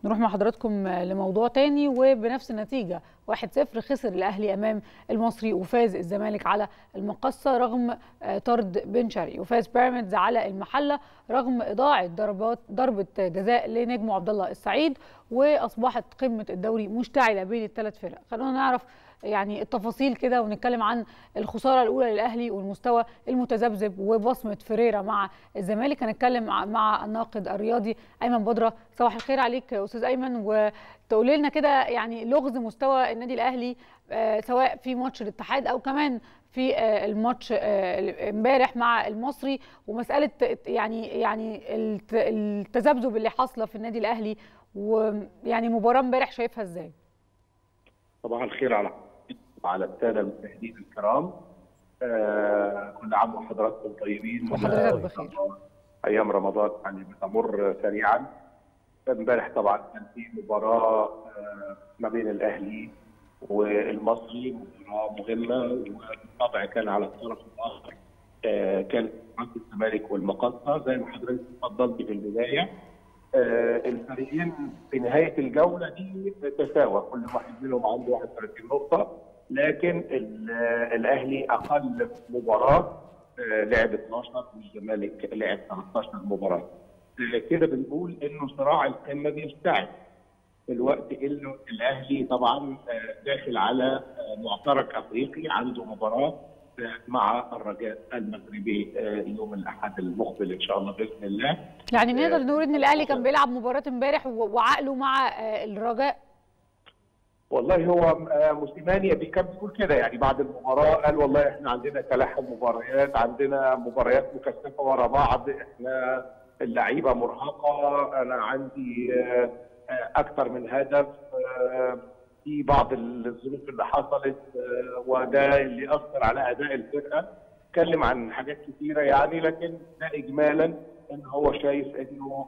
نروح مع حضراتكم لموضوع تاني وبنفس النتيجة 1-0 خسر الأهلي أمام المصري وفاز الزمالك على المقصة رغم طرد بن شرقي وفاز بيراميدز على المحلة رغم إضاعة ضربات ضربة جزاء لنجم عبد الله السعيد وأصبحت قمة الدوري مشتعلة بين الثلاث فرق خلونا نعرف يعني التفاصيل كده ونتكلم عن الخساره الاولى للاهلي والمستوى المتذبذب وبصمه فريرا مع الزمالك هنتكلم مع الناقد الرياضي ايمن بدره صباح الخير عليك استاذ ايمن وتقول لنا كده يعني لغز مستوى النادي الاهلي سواء في ماتش الاتحاد او كمان في الماتش امبارح مع المصري ومساله يعني يعني التذبذب اللي حاصله في النادي الاهلي ويعني مباراه امبارح شايفها ازاي؟ صباح الخير على على الساده المشاهدين الكرام آه كل عام وحضراتكم طيبين وحضرتك بخير ايام رمضان يعني بتمر سريعا امبارح طبعا كان في مباراه آه ما بين الاهلي والمصري مباراه مهمه وبالطبع كان على الطرف الاخر آه كان مباراه الزمالك والمقصه زي ما حضرتك اتفضلت في البدايه آه الفريقين في نهايه الجوله دي تساوى كل واحد منهم عنده 31 نقطه لكن الاهلي اقل مباراه آه لعب 12 والزمالك لعب 13 مباراه كده بنقول انه صراع القمه بيشتعل في الوقت انه الاهلي طبعا آه داخل على معترك افريقي عنده مباراه مع الرجاء المغربي يوم الاحد المقبل ان شاء الله باذن الله يعني نقدر نقول ان الاهلي كان بيلعب مباراه امبارح وعقله مع الرجاء والله هو موسيماني كان بيقول كده يعني بعد المباراه قال والله احنا عندنا تلاحم مباريات عندنا مباريات مكثفه ورا بعض احنا اللعيبه مرهقه انا عندي اكثر من هدف في بعض الظروف اللي حصلت وده اللي اثر على اداء الفرقه اتكلم عن حاجات كثيره يعني لكن ده اجمالا ان هو شايف انه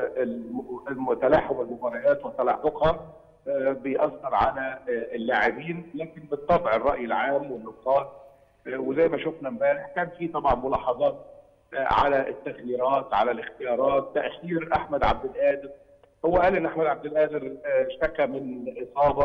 تلاحم المباريات وتلاحقها بيأثر على اللاعبين لكن بالطبع الراي العام والنقاد وزي ما شفنا امبارح كان في طبعا ملاحظات على التغييرات على الاختيارات تاخير احمد عبد القادر هو قال ان احمد عبد القادر اشتكى من اصابه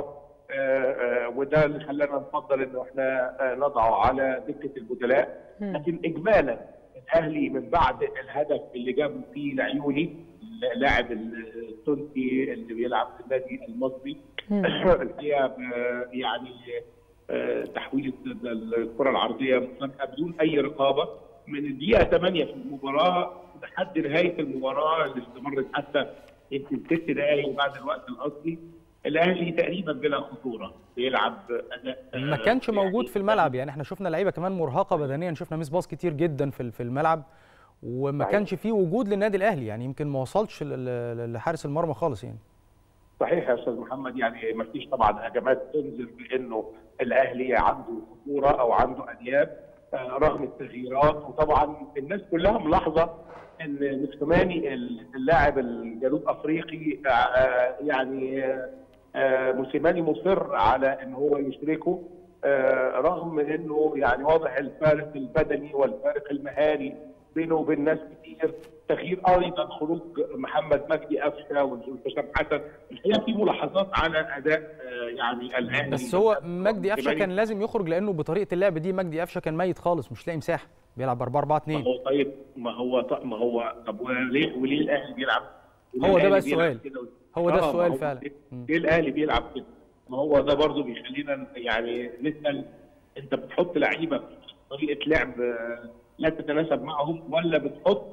وده اللي خلانا نفضل انه احنا نضعه على دكه البدلاء لكن اجمالا الاهلي من بعد الهدف اللي جابه فيه العيوني اللاعب التونسي اللي بيلعب في النادي المصري الحقيقه يعني تحويل الكره العرضيه مفاجاه بدون اي رقابه من الدقيقه 8 في المباراه لحد نهايه المباراه اللي استمرت حتى يمكن ست دقائق بعد الوقت الاصلي الاهلي تقريبا بلا خطوره بيلعب اداء ما كانش موجود في الملعب يعني احنا شفنا لعيبه كمان مرهقه بدنيا شفنا ميس باص كتير جدا في في الملعب وما صحيح. كانش فيه وجود للنادي الاهلي يعني يمكن ما وصلش لحارس المرمى خالص يعني صحيح يا استاذ محمد يعني ما فيش طبعا هجمات تنذر بانه الاهلي عنده خطوره او عنده انياب رغم التغييرات وطبعا الناس كلها ملاحظه ان موسيماني اللاعب الجنوب افريقي يعني موسيماني مصر على ان هو يشركه رغم انه يعني واضح الفارق البدني والفارق المهاري بينه وبين ناس كتير تغيير ايضا خروج محمد مجدي قفشه وحسام حسن الحقيقه في ملاحظات على اداء يعني الاهلي بس هو مجدي قفشه كان لازم يخرج لانه بطريقه اللعب دي مجدي قفشه كان ميت خالص مش لاقي مساحه بيلعب 4 4 2 ما هو طيب ما هو طيب ما هو طب وليه وليه الاهلي بيلعب هو ده بقى السؤال هو ده السؤال فعلا ليه الاهلي بيلعب كده ما هو ده برضه بيخلينا يعني نسال انت بتحط لعيبه في طريقه لعب لا تتناسب معهم ولا بتحط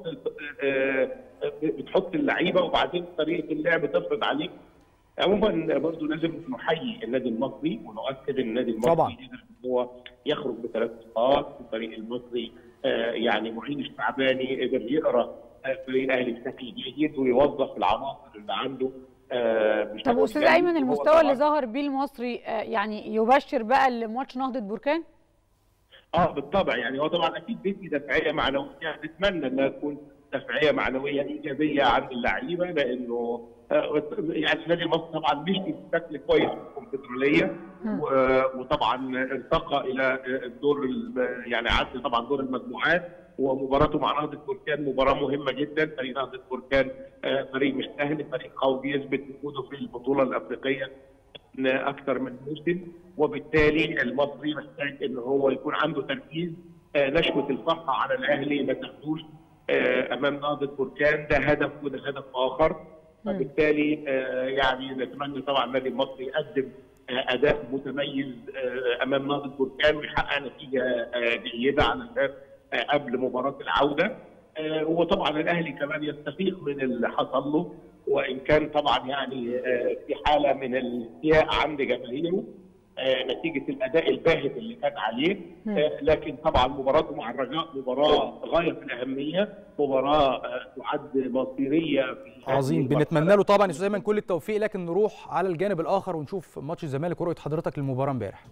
بتحط اللعيبه وبعدين طريقه اللعب تفرض عليك عموما برضه لازم نحيي النادي المصري ونؤكد ان النادي المصري طبعا قدر هو يخرج بثلاث نقاط الفريق المصري يعني معين الشعباني قدر يقرا فريق الاهلي بشكل جيد ويوظف العناصر اللي عنده طب استاذ ايمن المستوى اللي ظهر بيه المصري يعني يبشر بقى لماتش نهضه بركان؟ اه بالطبع يعني هو طبعا اكيد بيدي دفعيه معنويه نتمنى انها تكون دفعيه معنويه ايجابيه عند اللعيبه لانه يعني النادي المصري طبعا مشي بشكل كويس في الكونفدراليه وطبعا ارتقى الى الدور يعني عدى طبعا دور المجموعات ومباراته مع نهضه بركان مباراه مهمه جدا فريق نهضه بركان فريق مش سهل فريق قوي بيثبت وجوده في البطوله الافريقيه اكثر من موسم وبالتالي المصري محتاج ان هو يكون عنده تركيز نشوه الفرحه على الاهلي ما تاخدوش امام نهضه بركان ده هدف وده هدف اخر فبالتالي يعني نتمنى طبعا النادي المصري يقدم اداء متميز امام نهضه بركان ويحقق نتيجه جيده على الاساس قبل مباراه العوده وطبعا الاهلي كمان يستفيق من اللي حصل له وان كان طبعا يعني في حاله من الاستياء عند جماهيره نتيجه الاداء الباهت اللي كان عليه لكن طبعا مباراته مع الرجاء مباراه غايه في الاهميه مباراه تعد مصيريه في عظيم بنتمنى له طبعا استاذ ايمن كل التوفيق لكن نروح على الجانب الاخر ونشوف ماتش الزمالك ورؤيه حضرتك للمباراه امبارح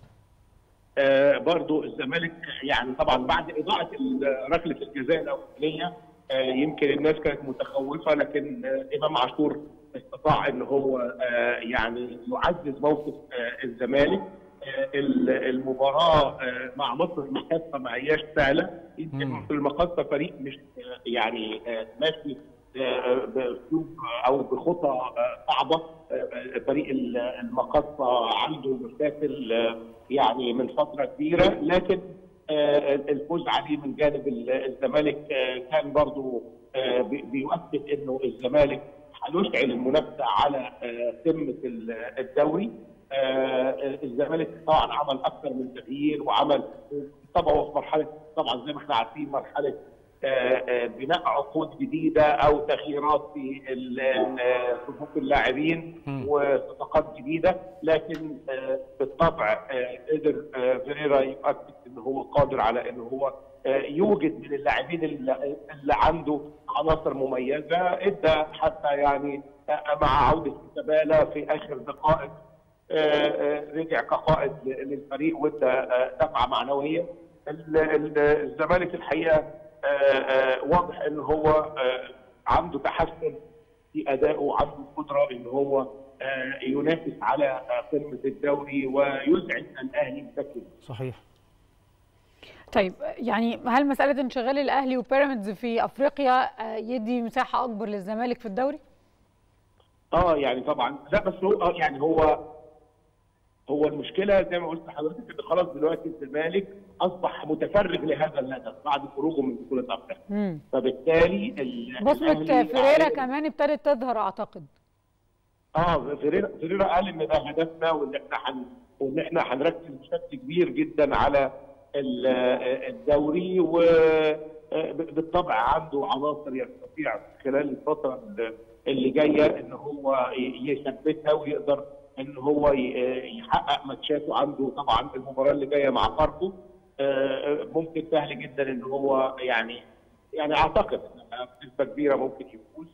آه برضو الزمالك يعني طبعا بعد اضاعه ركله الجزاء الاولانيه آه يمكن الناس كانت متخوفه لكن آه امام عاشور استطاع ان هو آه يعني يعزز موقف آه الزمالك آه المباراه آه مع مصر المقاصه ما هياش سهله يمكن مصر المقاصه فريق مش آه يعني آه ماشي باسلوب او بخطى صعبه فريق المقاصه عنده مشاكل يعني من فتره كبيره لكن الفوز عليه من جانب الزمالك كان برضو بيؤكد انه الزمالك هيشعل المنافسه على قمه الدوري الزمالك طبعا عمل اكثر من تغيير وعمل طبعا في مرحله طبعا زي ما احنا عارفين مرحله بناء عقود جديده او تغييرات في صفوف اللاعبين وصفقات جديده لكن بالطبع قدر فيريرا يؤكد ان هو قادر على ان هو يوجد من اللاعبين اللي عنده عناصر مميزه ادى حتى يعني مع عوده شيكابالا في اخر دقائق رجع كقائد للفريق وادى دفعه معنويه الزمالك الحقيقه واضح ان هو عنده تحسن في ادائه وعنده قدره ان هو ينافس على قمه الدوري ويزعج الاهلي بشكل صحيح طيب يعني هل مساله انشغال الاهلي وبيراميدز في افريقيا يدي مساحه اكبر للزمالك في الدوري؟ اه يعني طبعا لا بس هو يعني هو هو المشكله زي ما قلت لحضرتك ان خلاص دلوقتي الزمالك اصبح متفرغ لهذا الهدف بعد خروجه من بطوله افريقيا فبالتالي بصمه فيريرا كمان ابتدت تظهر اعتقد اه فيريرا فيريرا قال ان ده هدفنا وان احنا حن وان احنا هنركز بشكل كبير جدا على الدوري وبالطبع عنده عناصر يستطيع خلال الفتره اللي جايه ان هو يثبتها ويقدر ان هو يحقق ماتشاته عنده طبعا المباراه اللي جايه مع فاركو ممكن سهل جدا ان هو يعني يعني اعتقد بنسبه كبيره ممكن يفوز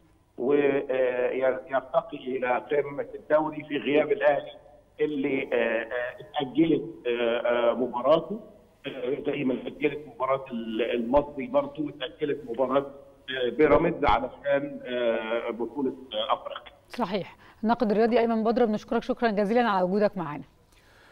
ويرتقي الى قمه الدوري في غياب الاهلي اللي اتاجلت مباراته زي ما اتاجلت مباراه المصري برضه واتاجلت مباراه بيراميدز علشان بطوله افريقيا. صحيح. الناقد الرياضي ايمن بدر بنشكرك شكرا جزيلا على وجودك معنا